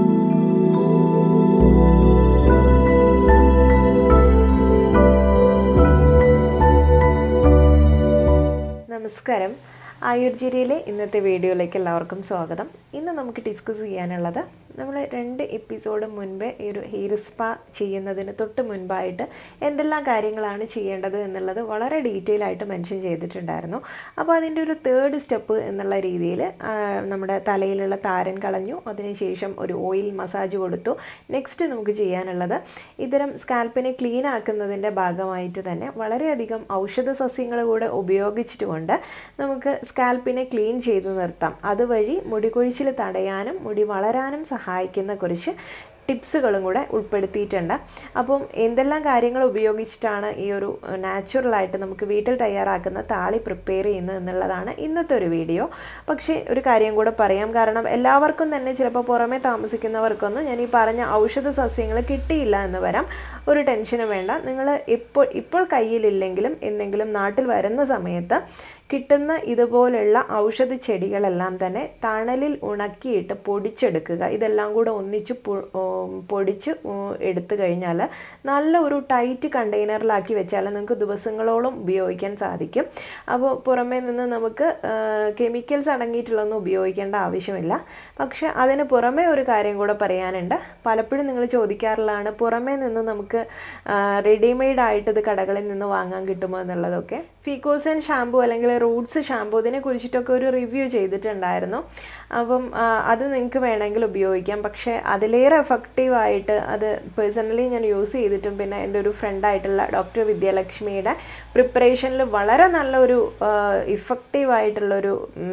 നമസ്കാരം ആയുർജിരിയിലെ ഇന്നത്തെ വീഡിയോയിലേക്ക് എല്ലാവർക്കും സ്വാഗതം ഇന്ന് നമുക്ക് ഡിസ്കസ് ചെയ്യാനുള്ളത് നമ്മൾ രണ്ട് എപ്പിസോഡ് മുൻപേ ഈ ഒരു ഹെയർ സ്പാ ചെയ്യുന്നതിന് തൊട്ട് മുൻപായിട്ട് എന്തെല്ലാം കാര്യങ്ങളാണ് ചെയ്യേണ്ടത് എന്നുള്ളത് വളരെ ഡീറ്റെയിൽ ആയിട്ട് മെൻഷൻ ചെയ്തിട്ടുണ്ടായിരുന്നു അപ്പോൾ അതിൻ്റെ ഒരു തേർഡ് സ്റ്റെപ്പ് എന്നുള്ള രീതിയിൽ നമ്മുടെ തലയിലുള്ള താരൻ കളഞ്ഞു അതിനുശേഷം ഒരു ഓയിൽ മസാജ് കൊടുത്തു നെക്സ്റ്റ് നമുക്ക് ചെയ്യാനുള്ളത് ഇത്തരം സ്കാൽപ്പിനെ ക്ലീൻ ആക്കുന്നതിൻ്റെ ഭാഗമായിട്ട് തന്നെ വളരെയധികം ഔഷധ സസ്യങ്ങൾ കൂടെ ഉപയോഗിച്ചിട്ടുകൊണ്ട് നമുക്ക് സ്കാൽപ്പിനെ ക്ലീൻ ചെയ്ത് നിർത്താം അതുവഴി മുടി കൊഴിച്ചിൽ തടയാനും മുടി വളരാനും സഹായിക്കുന്ന കുറച്ച് ടിപ്സുകളും കൂടെ ഉൾപ്പെടുത്തിയിട്ടുണ്ട് അപ്പം എന്തെല്ലാം കാര്യങ്ങൾ ഉപയോഗിച്ചിട്ടാണ് ഈ ഒരു നാച്ചുറലായിട്ട് നമുക്ക് വീട്ടിൽ തയ്യാറാക്കുന്ന താളി പ്രിപ്പയർ ചെയ്യുന്നത് എന്നുള്ളതാണ് ഇന്നത്തെ ഒരു വീഡിയോ പക്ഷേ ഒരു കാര്യം കൂടെ പറയാം കാരണം എല്ലാവർക്കും തന്നെ ചിലപ്പോൾ പുറമേ താമസിക്കുന്നവർക്കൊന്നും ഞാൻ ഈ പറഞ്ഞ ഔഷധ സസ്യങ്ങൾ കിട്ടിയില്ല എന്ന് വരാം ഒരു ടെൻഷനും വേണ്ട നിങ്ങൾ ഇപ്പോൾ ഇപ്പോൾ കയ്യിലില്ലെങ്കിലും എന്തെങ്കിലും നാട്ടിൽ വരുന്ന സമയത്ത് കിട്ടുന്ന ഇതുപോലുള്ള ഔഷധ ചെടികളെല്ലാം തന്നെ തണലിൽ ഉണക്കിയിട്ട് പൊടിച്ചെടുക്കുക ഇതെല്ലാം കൂടെ ഒന്നിച്ച് പൊടിച്ച് എടുത്തു കഴിഞ്ഞാൽ നല്ല ഒരു ടൈറ്റ് കണ്ടെയ്നറിലാക്കി വെച്ചാൽ നിങ്ങൾക്ക് ദിവസങ്ങളോളം ഉപയോഗിക്കാൻ സാധിക്കും അപ്പോൾ പുറമേ നിന്ന് നമുക്ക് കെമിക്കൽസ് അടങ്ങിയിട്ടുള്ളതൊന്നും ഉപയോഗിക്കേണ്ട ആവശ്യമില്ല പക്ഷേ അതിന് പുറമേ ഒരു കാര്യം കൂടെ പറയാനുണ്ട് പലപ്പോഴും നിങ്ങൾ ചോദിക്കാറുള്ളതാണ് പുറമേ നിന്ന് നമുക്ക് റെഡിമെയ്ഡ് ആയിട്ട് ഇത് കടകളിൽ നിന്ന് വാങ്ങാൻ കിട്ടുമോ എന്നുള്ളതൊക്കെ ഫീക്കോസൻ ഷാമ്പു അല്ലെങ്കിൽ റൂട്ട്സ് ഷാമ്പു ഇതിനെ കുറിച്ചിട്ടൊക്കെ ഒരു റിവ്യൂ ചെയ്തിട്ടുണ്ടായിരുന്നു അപ്പം അത് നിങ്ങൾക്ക് വേണമെങ്കിൽ ഉപയോഗിക്കാം പക്ഷേ അതിലേറെ എഫക്റ്റീവായിട്ട് അത് പേഴ്സണലി ഞാൻ യൂസ് ചെയ്തിട്ടും പിന്നെ എൻ്റെ ഒരു ഫ്രണ്ടായിട്ടുള്ള ഡോക്ടർ വിദ്യാലക്ഷ്മിയുടെ പ്രിപ്പറേഷനിൽ വളരെ നല്ലൊരു ഇഫക്റ്റീവായിട്ടുള്ളൊരു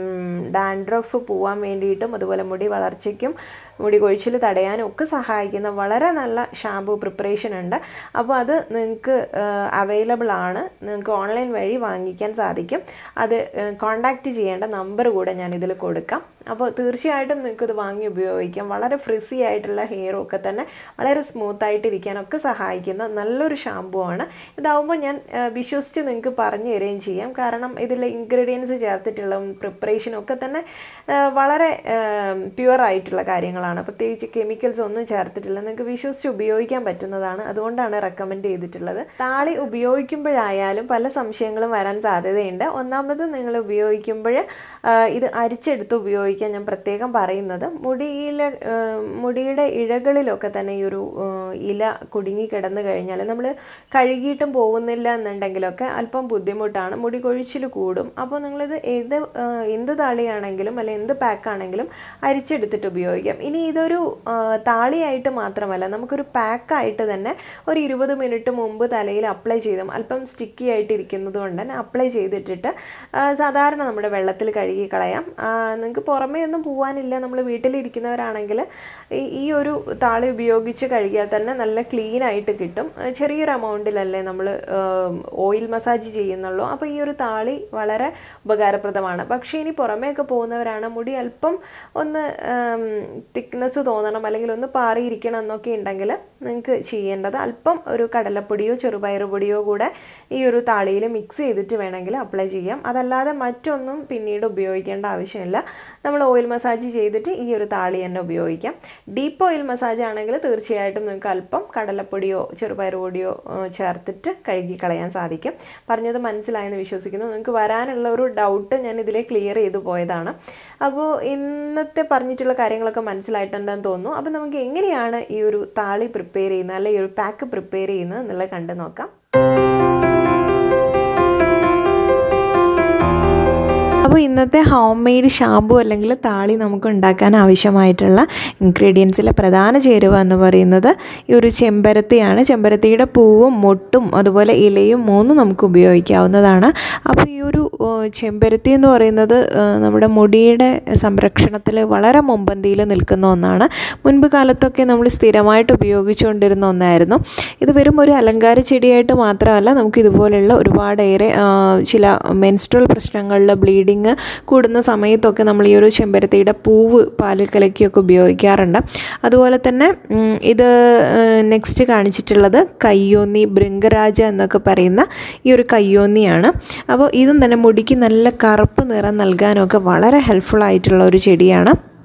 ഡാൻഡ്രഫ് പോവാൻ വേണ്ടിയിട്ടും അതുപോലെ മുടി വളർച്ചയ്ക്കും മുടി കൊഴിച്ചിൽ തടയാനും ഒക്കെ സഹായിക്കുന്ന വളരെ നല്ല ഷാമ്പു പ്രിപ്പറേഷൻ ഉണ്ട് അപ്പോൾ അത് നിങ്ങൾക്ക് അവൈലബിൾ ആണ് നിങ്ങൾക്ക് ഓൺലൈൻ വഴി വാങ്ങിക്കാൻ സാധിക്കും അത് കോണ്ടാക്റ്റ് ചെയ്യേണ്ട നമ്പർ കൂടെ ഞാൻ ഇതിൽ കൊടുക്കാം അപ്പോൾ തീർച്ചയായിട്ടും നിങ്ങൾക്ക് ഇത് വാങ്ങി ഉപയോഗിക്കാം വളരെ ഫ്രിസി ആയിട്ടുള്ള ഹെയറും ഒക്കെ തന്നെ വളരെ സ്മൂത്ത് ആയിട്ടിരിക്കാനൊക്കെ സഹായിക്കുന്ന നല്ലൊരു ഷാമ്പു ആണ് ഇതാവുമ്പോൾ ഞാൻ വിശ്വസിച്ച് നിങ്ങൾക്ക് പറഞ്ഞു തരികയും ചെയ്യാം കാരണം ഇതിൽ ഇൻഗ്രീഡിയൻസ് ചേർത്തിട്ടുള്ള പ്രിപ്പറേഷനും ഒക്കെ തന്നെ വളരെ പ്യുവർ ആയിട്ടുള്ള കാര്യങ്ങളാണ് പ്രത്യേകിച്ച് കെമിക്കൽസ് ഒന്നും ചേർത്തിട്ടില്ല നിങ്ങൾക്ക് വിശ്വസിച്ച് ഉപയോഗിക്കാൻ പറ്റുന്നതാണ് അതുകൊണ്ടാണ് റെക്കമെൻഡ് ചെയ്തിട്ടുള്ളത് താളി ഉപയോഗിക്കുമ്പോഴായാലും പല സംശയങ്ങളും വരാൻ സാധ്യതയുണ്ട് ഒന്നാമത് നിങ്ങൾ ഉപയോഗിക്കുമ്പോൾ ഇത് അരിച്ചെടുത്ത് ഉപയോഗിക്കുക ഉപയോഗിക്കാൻ ഞാൻ പ്രത്യേകം പറയുന്നത് മുടിയിലെ മുടിയുടെ ഇഴകളിലൊക്കെ തന്നെ ഈ ഒരു ഇല കുടുങ്ങി കിടന്നു കഴിഞ്ഞാൽ നമ്മൾ കഴുകിയിട്ടും പോകുന്നില്ല എന്നുണ്ടെങ്കിലൊക്കെ അല്പം ബുദ്ധിമുട്ടാണ് മുടി കൊഴിച്ചിൽ കൂടും അപ്പോൾ നിങ്ങളിത് ഏത് എന്ത് താളിയാണെങ്കിലും അല്ലെങ്കിൽ എന്ത് പാക്കാണെങ്കിലും അരിച്ചെടുത്തിട്ട് ഉപയോഗിക്കാം ഇനി ഇതൊരു താളിയായിട്ട് മാത്രമല്ല നമുക്കൊരു പാക്കായിട്ട് തന്നെ ഒരു ഇരുപത് മിനിറ്റ് മുമ്പ് തലയിൽ അപ്ലൈ ചെയ്തും അല്പം സ്റ്റിക്കി ആയിട്ട് ഇരിക്കുന്നത് കൊണ്ട് തന്നെ അപ്ലൈ ചെയ്തിട്ടിട്ട് സാധാരണ നമ്മുടെ വെള്ളത്തിൽ കഴുകി കളയാം നിങ്ങൾക്ക് പുറമേ ഒന്നും പോകാനില്ല നമ്മൾ വീട്ടിലിരിക്കുന്നവരാണെങ്കിൽ ഈ ഒരു താളി ഉപയോഗിച്ച് കഴുകിയാൽ തന്നെ നല്ല ക്ലീൻ ആയിട്ട് കിട്ടും ചെറിയൊരു എമൗണ്ടിലല്ലേ നമ്മൾ ഓയിൽ മസാജ് ചെയ്യുന്നുള്ളൂ അപ്പോൾ ഈ ഒരു താളി വളരെ ഉപകാരപ്രദമാണ് പക്ഷേ ഇനി പുറമേയൊക്കെ പോകുന്നവരാണ് മുടി അല്പം ഒന്ന് തിക്നെസ് തോന്നണം അല്ലെങ്കിൽ ഒന്ന് പാറിയിരിക്കണം എന്നൊക്കെ ഉണ്ടെങ്കിൽ നിങ്ങൾക്ക് ചെയ്യേണ്ടത് അല്പം ഒരു കടലപ്പൊടിയോ ചെറുപയർ പൊടിയോ കൂടെ ഈ ഒരു താളിയിൽ മിക്സ് ചെയ്തിട്ട് വേണമെങ്കിൽ അപ്ലൈ ചെയ്യാം അതല്ലാതെ മറ്റൊന്നും പിന്നീട് ഉപയോഗിക്കേണ്ട ആവശ്യമില്ല നമ്മൾ ഓയിൽ മസാജ് ചെയ്തിട്ട് ഈ ഒരു താളി തന്നെ ഉപയോഗിക്കാം ഡീപ്പ് ഓയിൽ മസാജ് ആണെങ്കിൽ തീർച്ചയായിട്ടും നിങ്ങൾക്ക് അല്പം കടലപ്പൊടിയോ ചെറുപയർ പൊടിയോ ചേർത്തിട്ട് കഴുകി കളയാൻ സാധിക്കും പറഞ്ഞത് മനസ്സിലായെന്ന് വിശ്വസിക്കുന്നു നിങ്ങൾക്ക് വരാനുള്ള ഒരു ഡൗട്ട് ഞാൻ ഇതിലെ ക്ലിയർ ചെയ്തു പോയതാണ് അപ്പോൾ ഇന്നത്തെ പറഞ്ഞിട്ടുള്ള കാര്യങ്ങളൊക്കെ മനസ്സിലായിട്ടുണ്ടെന്ന് തോന്നുന്നു അപ്പോൾ നമുക്ക് എങ്ങനെയാണ് ഈ ഒരു താളി പ്രിപ്പയർ ചെയ്യുന്നത് അല്ലെങ്കിൽ ഈ ഒരു പാക്ക് പ്രിപ്പയർ ചെയ്യുന്നത് എന്നുള്ളത് കണ്ടു നോക്കാം അപ്പോൾ ഇന്നത്തെ ഹോം മെയ്ഡ് ഷാമ്പു അല്ലെങ്കിൽ താളി നമുക്ക് ഉണ്ടാക്കാൻ ആവശ്യമായിട്ടുള്ള ഇൻഗ്രീഡിയൻസിലെ പ്രധാന ചേരുവ എന്ന് പറയുന്നത് ഈ ഒരു ചെമ്പരത്തിയാണ് ചെമ്പരത്തിയുടെ പൂവും മൊട്ടും അതുപോലെ ഇലയും മൂന്നും നമുക്ക് ഉപയോഗിക്കാവുന്നതാണ് അപ്പോൾ ഈ ഒരു ചെമ്പരത്തി എന്ന് പറയുന്നത് നമ്മുടെ മുടിയുടെ സംരക്ഷണത്തിൽ വളരെ മുമ്പന്തിയിൽ നിൽക്കുന്ന ഒന്നാണ് മുൻപ് കാലത്തൊക്കെ നമ്മൾ സ്ഥിരമായിട്ട് ഉപയോഗിച്ചുകൊണ്ടിരുന്ന ഒന്നായിരുന്നു ഇത് വെറും ഒരു അലങ്കാര ചെടിയായിട്ട് മാത്രമല്ല നമുക്ക് ഇതുപോലെയുള്ള ഒരുപാടേറെ ചില മെൻസ്ട്രൽ പ്രശ്നങ്ങളിൽ ബ്ലീഡിങ് കൂടുന്ന സമയത്തൊക്കെ നമ്മൾ ഈ ഒരു ചെമ്പരത്തിയുടെ പൂവ് പാലിൽ കലക്കിയൊക്കെ ഉപയോഗിക്കാറുണ്ട് അതുപോലെ തന്നെ ഇത് നെക്സ്റ്റ് കാണിച്ചിട്ടുള്ളത് കയ്യോന്നി ബൃങ്കരാജ എന്നൊക്കെ പറയുന്ന ഈ ഒരു കയ്യോന്നിയാണ് അപ്പോൾ ഇതും തന്നെ മുടിക്ക് നല്ല കറുപ്പ് നിറം നൽകാനൊക്കെ വളരെ ഹെൽപ്ഫുൾ ആയിട്ടുള്ള ഒരു ചെടിയാണ്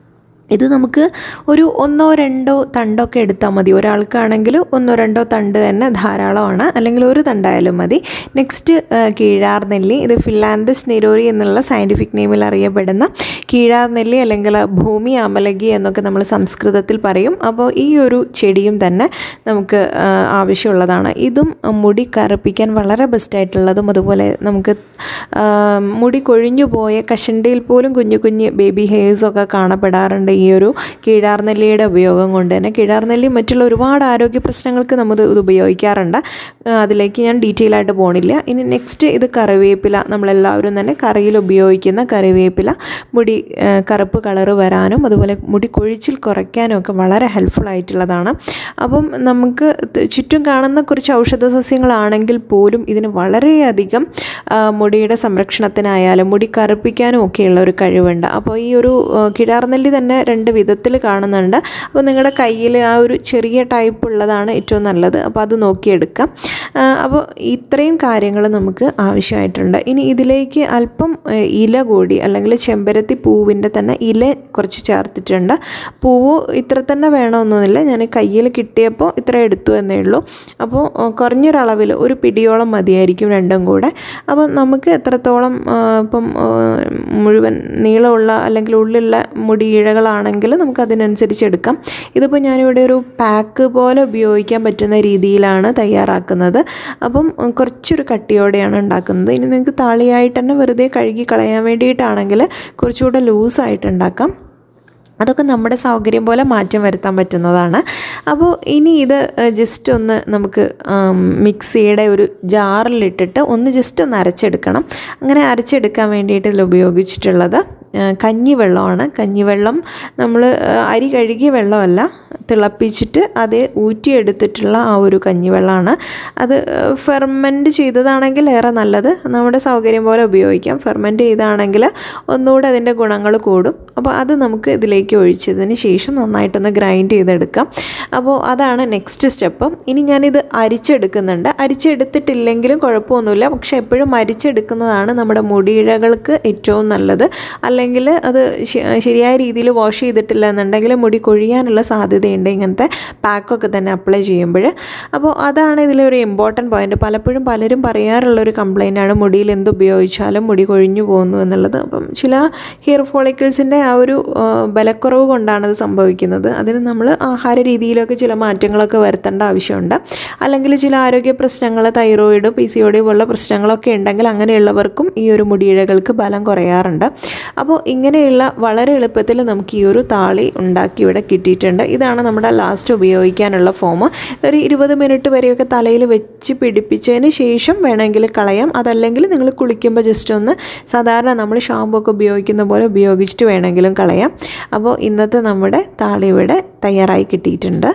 ഇത് നമുക്ക് ഒരു ഒന്നോ രണ്ടോ തണ്ടൊക്കെ എടുത്താൽ മതി ഒരാൾക്കാണെങ്കിൽ ഒന്നോ രണ്ടോ തണ്ട് തന്നെ ധാരാളമാണ് അല്ലെങ്കിൽ ഒരു തണ്ടായാലും മതി നെക്സ്റ്റ് കീഴാർ നെല്ലി ഇത് ഫിലാന്തസ് നിരോരി എന്നുള്ള സയൻറ്റിഫിക് നെയിമിൽ അറിയപ്പെടുന്ന കീഴാർ നെല്ലി അല്ലെങ്കിൽ ഭൂമി അമലകി എന്നൊക്കെ നമ്മൾ സംസ്കൃതത്തിൽ പറയും അപ്പോൾ ഈ ഒരു ചെടിയും തന്നെ നമുക്ക് ആ, ആവശ്യമുള്ളതാണ് ഇതും മുടി കറുപ്പിക്കാൻ വളരെ ബെസ്റ്റായിട്ടുള്ളതും അതുപോലെ നമുക്ക് ആ, മുടി കൊഴിഞ്ഞു പോയ കഷണ്ടിയിൽ പോലും കുഞ്ഞു കുഞ്ഞ് ബേബി ഹെയർസൊക്കെ കാണപ്പെടാറുണ്ട് ഈ ഒരു കീഴാർനെല്ലിയുടെ ഉപയോഗം കൊണ്ട് തന്നെ കീഴാർനെല്ലി മറ്റുള്ള ഒരുപാട് ആരോഗ്യ പ്രശ്നങ്ങൾക്ക് നമ്മൾ ഇത് ഉപയോഗിക്കാറുണ്ട് ആ, അതിലേക്ക് ഞാൻ ഡീറ്റെയിൽ ആയിട്ട് പോണില്ല ഇനി നെക്സ്റ്റ് ഇത് കറിവേപ്പില നമ്മളെല്ലാവരും തന്നെ കറിയിൽ ഉപയോഗിക്കുന്ന കറിവേപ്പില മുടി ആ, കറുപ്പ് കളറ് വരാനും അതുപോലെ മുടി കൊഴിച്ചിൽ കുറയ്ക്കാനും ഒക്കെ വളരെ ഹെൽപ്ഫുൾ ആയിട്ടുള്ളതാണ് അപ്പം നമുക്ക് ത- ചുറ്റും കാണുന്ന കുറച്ച് ഔഷധ സസ്യങ്ങളാണെങ്കിൽ പോലും ഇതിന് വളരെയധികം ആ, മുടിയുടെ സംരക്ഷണത്തിനായാലും മുടി കറുപ്പിക്കാനും ഒക്കെയുള്ള ഒരു കഴിവുണ്ട് അപ്പോൾ ഈ ഒരു ആ, കിടാർനെല്ലി തന്നെ രണ്ട് വിധത്തിൽ കാണുന്നുണ്ട് അപ്പോൾ നിങ്ങളുടെ കയ്യിൽ ആ ഒരു ചെറിയ ടൈപ്പ് ഉള്ളതാണ് ഏറ്റവും നല്ലത് അപ്പോൾ അത് നോക്കിയെടുക്കാം ആ, അപ്പോൾ ഇത്രയും കാര്യങ്ങൾ നമുക്ക് ആവശ്യമായിട്ടുണ്ട് ഇനി ഇതിലേക്ക് അല്പം ആ, ഇല കൂടി അല്ലെങ്കിൽ ചെമ്പരത്തി പൂവിൻ്റെ തന്നെ ഇല കുറച്ച് ചേർത്തിട്ടുണ്ട് പൂവ് ഇത്ര തന്നെ വേണമെന്നൊന്നുമില്ല ഞാൻ കയ്യിൽ കിട്ടിയപ്പോൾ ഇത്ര എടുത്തു എന്നേ ഉള്ളൂ അപ്പോൾ ആ, കുറഞ്ഞൊരളവിൽ ഒരു പിടിയോളം മതിയായിരിക്കും രണ്ടും കൂടെ അപ്പോൾ നമുക്ക് എത്രത്തോളം ആ, ഇപ്പം ആ, മുഴുവൻ നീളമുള്ള അല്ലെങ്കിൽ ഉള്ളിലുള്ള മുടി ഇഴകളാണെങ്കിൽ നമുക്ക് അതിനനുസരിച്ച് എടുക്കാം ഇതിപ്പോൾ ഞാനിവിടെ ഒരു പാക്ക് പോലെ ഉപയോഗിക്കാൻ പറ്റുന്ന രീതിയിലാണ് തയ്യാറാക്കുന്നത് അപ്പം ഉം, കുറച്ചൊരു കട്ടിയോടെയാണ് ഉണ്ടാക്കുന്നത് ഇനി നിങ്ങൾക്ക് താളിയായിട്ട് തന്നെ വെറുതെ കഴുകി കളയാൻ വേണ്ടിയിട്ടാണെങ്കിൽ കുറച്ചുകൂടെ ലൂസായിട്ട് ഉണ്ടാക്കാം അതൊക്കെ നമ്മുടെ സൗകര്യം പോലെ മാറ്റം വരുത്താൻ പറ്റുന്നതാണ് അപ്പോൾ ഇനി ഇത് ജസ്റ്റ് ഒന്ന് നമുക്ക് ആം, മിക്സിയുടെ ഒരു ജാറിലിട്ടിട്ട് ഒന്ന് ജസ്റ്റ് ഒന്ന് അരച്ചെടുക്കണം അങ്ങനെ അരച്ചെടുക്കാൻ വേണ്ടിയിട്ട് ഇതിൽ ഉപയോഗിച്ചിട്ടുള്ളത് ആ, കഞ്ഞിവെള്ളമാണ് കഞ്ഞിവെള്ളം നമ്മൾ ആ, അരി കഴുകിയ വെള്ളമല്ല തിളപ്പിച്ചിട്ട് അത് ഊറ്റിയെടുത്തിട്ടുള്ള ആ ഒരു കഞ്ഞിവെള്ളമാണ് അത് ഫെർമെൻറ്റ് ചെയ്തതാണെങ്കിൽ ഏറെ നല്ലത് നമ്മുടെ സൗകര്യം പോലെ ഉപയോഗിക്കാം ഫെർമെൻറ്റ് ചെയ്താണെങ്കിൽ ഒന്നുകൂടെ അതിൻ്റെ ഗുണങ്ങൾ കൂടും അപ്പോൾ അത് നമുക്ക് ഇതിലേക്ക് ഒഴിച്ചതിന് ശേഷം നന്നായിട്ടൊന്ന് ഗ്രൈൻഡ് ചെയ്തെടുക്കാം അപ്പോൾ അതാണ് നെക്സ്റ്റ് സ്റ്റെപ്പ് ഇനി ഞാനിത് അരിച്ചെടുക്കുന്നുണ്ട് അരിച്ചെടുത്തിട്ടില്ലെങ്കിലും കുഴപ്പമൊന്നുമില്ല പക്ഷെ എപ്പോഴും അരിച്ചെടുക്കുന്നതാണ് നമ്മുടെ മുടിയിഴകൾക്ക് ഏറ്റവും നല്ലത് അല്ലെങ്കിൽ അത് ശ- ശരിയായ രീതിയിൽ വാഷ് ചെയ്തിട്ടില്ല എന്നുണ്ടെങ്കിൽ മുടി കൊഴിയാനുള്ള സാധ്യതയുണ്ട് ഇങ്ങനത്തെ പാക്കൊക്കെ തന്നെ അപ്ലൈ ചെയ്യുമ്പോൾ അപ്പോൾ അതാണ് ഇതിലൊരു ഇമ്പോർട്ടൻറ്റ് പോയിന്റ് പലപ്പോഴും പലരും പറയാറുള്ള ഒരു കംപ്ലൈൻ്റ് ആണ് മുടിയിൽ എന്ത് ഉപയോഗിച്ചാലും മുടി കൊഴിഞ്ഞു പോകുന്നു എന്നുള്ളത് അപ്പം ചില ഹെയർ ഫോളിക്കിൾസിൻ്റെ ആ ഒരു ആ, ബലക്കുറവ് കൊണ്ടാണ് ഇത് സംഭവിക്കുന്നത് അതിന് നമ്മൾ ആഹാര രീതിയിലൊക്കെ ചില മാറ്റങ്ങളൊക്കെ വരുത്തേണ്ട ആവശ്യമുണ്ട് അല്ലെങ്കിൽ ചില ആരോഗ്യ പ്രശ്നങ്ങൾ thyroid P C O D പോലുള്ള പ്രശ്നങ്ങളൊക്കെ ഉണ്ടെങ്കിൽ അങ്ങനെയുള്ളവർക്കും ഈ ഒരു മുടിയിഴകൾക്ക് ബലം കുറയാറുണ്ട് അപ്പോൾ ഇങ്ങനെയുള്ള വളരെ എളുപ്പത്തിൽ നമുക്ക് ഈ ഒരു താളി ഉണ്ടാക്കി ഇവിടെ കിട്ടിയിട്ടുണ്ട് ഇതാണ് നമ്മുടെ ലാസ്റ്റ് ഉപയോഗിക്കാനുള്ള ഫോം ഒരു ഇരുപത് മിനിറ്റ് വരെയൊക്കെ തലയിൽ വെച്ച് പിടിപ്പിച്ചതിന് ശേഷം വേണമെങ്കിൽ കളയാം അതല്ലെങ്കിൽ നിങ്ങൾ കുളിക്കുമ്പോൾ ജസ്റ്റ് ഒന്ന് സാധാരണ നമ്മൾ ഷാമ്പു ഒക്കെ ഉപയോഗിക്കുന്ന പോലെ ഉപയോഗിച്ചിട്ട് വേണമെങ്കിലും കളയാം അപ്പോൾ ഇന്നത്തെ നമ്മുടെ താളി ഇവിടെ തയ്യാറായി കിട്ടിയിട്ടുണ്ട്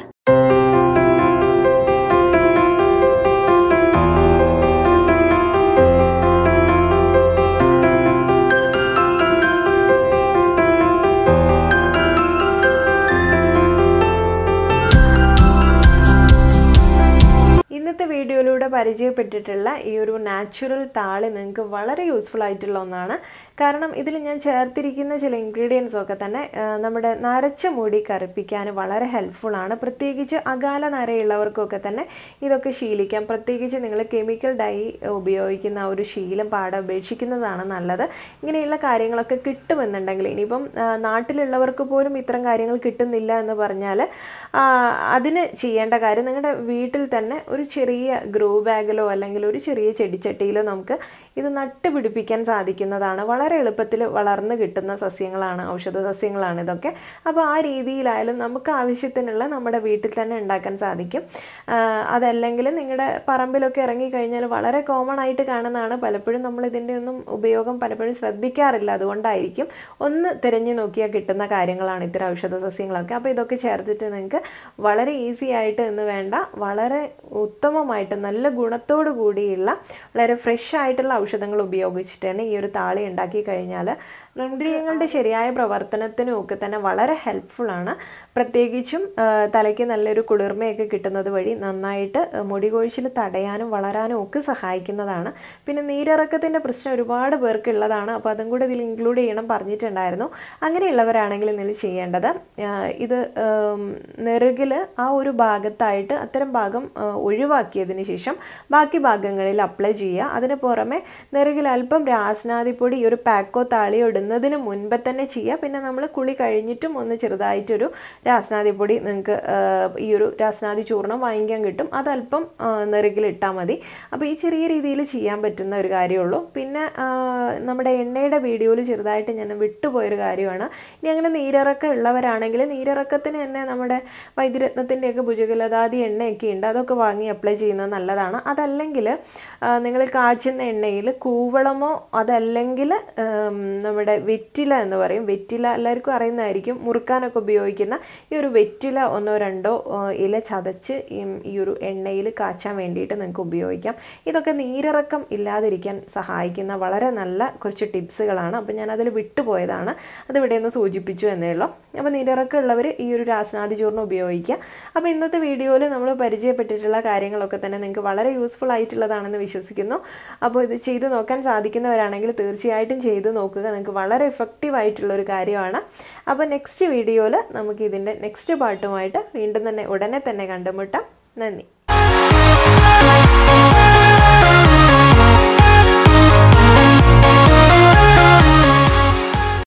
ഇന്നത്തെ വീഡിയോയിലൂടെ പരിചയപ്പെട്ടിട്ടുള്ള ഈ ഒരു നാച്ചുറൽ താളി നിങ്ങൾക്ക് വളരെ യൂസ്ഫുൾ ആയിട്ടുള്ള ഒന്നാണ് കാരണം ഇതിൽ ഞാൻ ചേർത്തിരിക്കുന്ന ചില ഇൻഗ്രീഡിയൻസ് ഒക്കെ തന്നെ ആ, നമ്മുടെ നരച്ച മുടി കറുപ്പിക്കാൻ വളരെ ഹെൽപ്ഫുൾ ആണ് പ്രത്യേകിച്ച് അകാല നരയുള്ളവർക്കൊക്കെ തന്നെ ഇതൊക്കെ ശീലിക്കാം പ്രത്യേകിച്ച് നിങ്ങൾ കെമിക്കൽ ഡൈ ഉപയോഗിക്കുന്ന ആ ഒരു ശീലം പാടെ ഉപേക്ഷിക്കുന്നതാണ് നല്ലത് ഇങ്ങനെയുള്ള കാര്യങ്ങളൊക്കെ കിട്ടുമെന്നുണ്ടെങ്കിൽ ഇനിയിപ്പം ആ, നാട്ടിലുള്ളവർക്ക് പോലും ഇത്തരം കാര്യങ്ങൾ കിട്ടുന്നില്ല എന്ന് പറഞ്ഞാൽ അതിന് ചെയ്യേണ്ട കാര്യം നിങ്ങളുടെ വീട്ടിൽ തന്നെ ഒരു ചെറിയ ഗ്രോ ബാഗിലോ അല്ലെങ്കിൽ ഒരു ചെറിയ ചെടിച്ചട്ടിയിലോ നമുക്ക് ഇത് നട്ടുപിടിപ്പിക്കാൻ സാധിക്കുന്നതാണ് വളരെ എളുപ്പത്തിൽ വളർന്നു കിട്ടുന്ന സസ്യങ്ങളാണ് ഔഷധ സസ്യങ്ങളാണ് ഇതൊക്കെ അപ്പോൾ ആ രീതിയിലായാലും നമുക്ക് ആവശ്യത്തിനുള്ള നമ്മുടെ വീട്ടിൽ തന്നെ ഉണ്ടാക്കാൻ സാധിക്കും ആ, അതല്ലെങ്കിൽ നിങ്ങളുടെ പറമ്പിലൊക്കെ ഇറങ്ങിക്കഴിഞ്ഞാൽ വളരെ കോമൺ ആയിട്ട് കാണുന്നതാണ് പലപ്പോഴും നമ്മൾ ഇതിൻ്റെ ഒന്നും ഉപയോഗം പലപ്പോഴും ശ്രദ്ധിക്കാറില്ല അതുകൊണ്ടായിരിക്കും ഒന്ന് തിരഞ്ഞു നോക്കിയാൽ കിട്ടുന്ന കാര്യങ്ങളാണ് ഇത്തരം ഔഷധ സസ്യങ്ങളൊക്കെ അപ്പോൾ ഇതൊക്കെ ചേർത്തിട്ട് നിങ്ങൾക്ക് വളരെ ഈസി ആയിട്ട് എന്ന് വേണ്ട വളരെ ഉത്തമമായിട്ട് നല്ല ഗുണത്തോടു കൂടിയുള്ള വളരെ ഫ്രഷ് ആയിട്ടുള്ള ഔഷധങ്ങൾ ഉപയോഗിച്ചിട്ട് തന്നെ ഈ ഒരു താളി ഉണ്ടാക്കി കഴിഞ്ഞാൽ ഇന്ദ്രിയങ്ങളുടെ ശരിയായ പ്രവർത്തനത്തിനും ഒക്കെ തന്നെ വളരെ ഹെൽപ്ഫുള്ളാണ് പ്രത്യേകിച്ചും ആ, തലയ്ക്ക് നല്ലൊരു കുളിർമയൊക്കെ കിട്ടുന്നത് വഴി നന്നായിട്ട് മുടി കൊഴിച്ചിൽ തടയാനും വളരാനും ഒക്കെ സഹായിക്കുന്നതാണ് പിന്നെ നീരിറക്കത്തിൻ്റെ പ്രശ്നം ഒരുപാട് പേർക്ക് ഉള്ളതാണ് അപ്പോൾ അതും കൂടെ ഇതിൽ ഇൻക്ലൂഡ് ചെയ്യണം പറഞ്ഞിട്ടുണ്ടായിരുന്നു അങ്ങനെയുള്ളവരാണെങ്കിൽ നിങ്ങൾ ചെയ്യേണ്ടത് ആ, ഇത് നെറുകിൽ ആ ഒരു ഭാഗത്തായിട്ട് അത്തരം ഭാഗം ആ, ഒഴിവാക്കിയതിന് ശേഷം ബാക്കി ഭാഗങ്ങളിൽ അപ്ലൈ ചെയ്യുക അതിന് പുറമെ നെറുകിൽ അല്പം രാസ്നാദിപ്പൊടി ഈ ഒരു പാക്കോ താളിയോ ഇടുന്നതിന് മുൻപ് തന്നെ ചെയ്യുക പിന്നെ നമ്മൾ കുളി കഴിഞ്ഞിട്ടും ഒന്ന് ചെറുതായിട്ടൊരു രാസ്നാദിപ്പൊടി നിങ്ങൾക്ക് ഈ ഒരു രാസ്നാദി ചൂർണം വാങ്ങിക്കാൻ കിട്ടും അതല്പം ആ, നെറുകിൽ ഇട്ടാൽ മതി അപ്പോൾ ഈ ചെറിയ രീതിയിൽ ചെയ്യാൻ പറ്റുന്ന ഒരു കാര്യമുള്ളൂ പിന്നെ ആ, നമ്മുടെ എണ്ണയുടെ വീഡിയോയിൽ ചെറുതായിട്ട് ഞാൻ വിട്ടുപോയൊരു കാര്യമാണ് ഇനി അങ്ങനെ നീരിറക്കം ഉള്ളവരാണെങ്കിൽ നീരിറക്കത്തിന് തന്നെ നമ്മുടെ വൈദ്യരത്നത്തിൻ്റെയൊക്കെ ഭുജകലതാദി എണ്ണയൊക്കെ ഉണ്ട് അതൊക്കെ വാങ്ങി അപ്ലൈ ചെയ്യുന്നത് നല്ലതാണ് അതല്ലെങ്കിൽ നിങ്ങൾ കാച്ചുന്ന എണ്ണയിൽ കൂവളമോ അതല്ലെങ്കിൽ ഉം, നമ്മുടെ വെറ്റില എന്ന് പറയും വെറ്റില എല്ലാവർക്കും അറിയുന്നതായിരിക്കും മുറുക്കാനൊക്കെ ഉപയോഗിക്കുന്ന ഈ ഒരു വെറ്റില ഒന്നോ രണ്ടോ ആ, ഇല ചതച്ച് ഈ- ഈ ഒരു എണ്ണയിൽ കാച്ചാൻ വേണ്ടിയിട്ട് നിങ്ങൾക്ക് ഉപയോഗിക്കാം ഇതൊക്കെ നീരിറക്കം ഇല്ലാതിരിക്കാൻ സഹായിക്കുന്ന വളരെ നല്ല കുറച്ച് ടിപ്സുകളാണ് അപ്പോൾ ഞാൻ അതിൽ വിട്ടുപോയതാണ് അത് ഇവിടെ നിന്ന് സൂചിപ്പിച്ചു എന്നേ ഉള്ളൂ അപ്പോൾ നീരിറക്കം ഉള്ളവർ ഈ ഒരു രാസനാദി ചൂർണ്ണം ഉപയോഗിക്കുക അപ്പോൾ ഇന്നത്തെ വീഡിയോയിൽ നമ്മൾ പരിചയപ്പെട്ടിട്ടുള്ള കാര്യങ്ങളൊക്കെ തന്നെ നിങ്ങൾക്ക് വളരെ യൂസ്ഫുൾ ആയിട്ടുള്ളതാണെന്ന് വിശ്വസിക്കുന്നു അപ്പോൾ ഇത് ചെയ്ത് നോക്കാൻ സാധിക്കുന്നവരാണെങ്കിൽ തീർച്ചയായിട്ടും ചെയ്ത് നോക്കുക നിങ്ങൾക്ക് വളരെ എഫക്റ്റീവ് ആയിട്ടുള്ള ഒരു കാര്യമാണ് അപ്പോൾ നെക്സ്റ്റ് വീഡിയോയിൽ നമുക്ക് ഇതിൻ്റെ നെക്സ്റ്റ് പാർട്ടുമായിട്ട് വീണ്ടും തന്നെ ഉടനെ തന്നെ കണ്ടുമുട്ടാം നന്ദി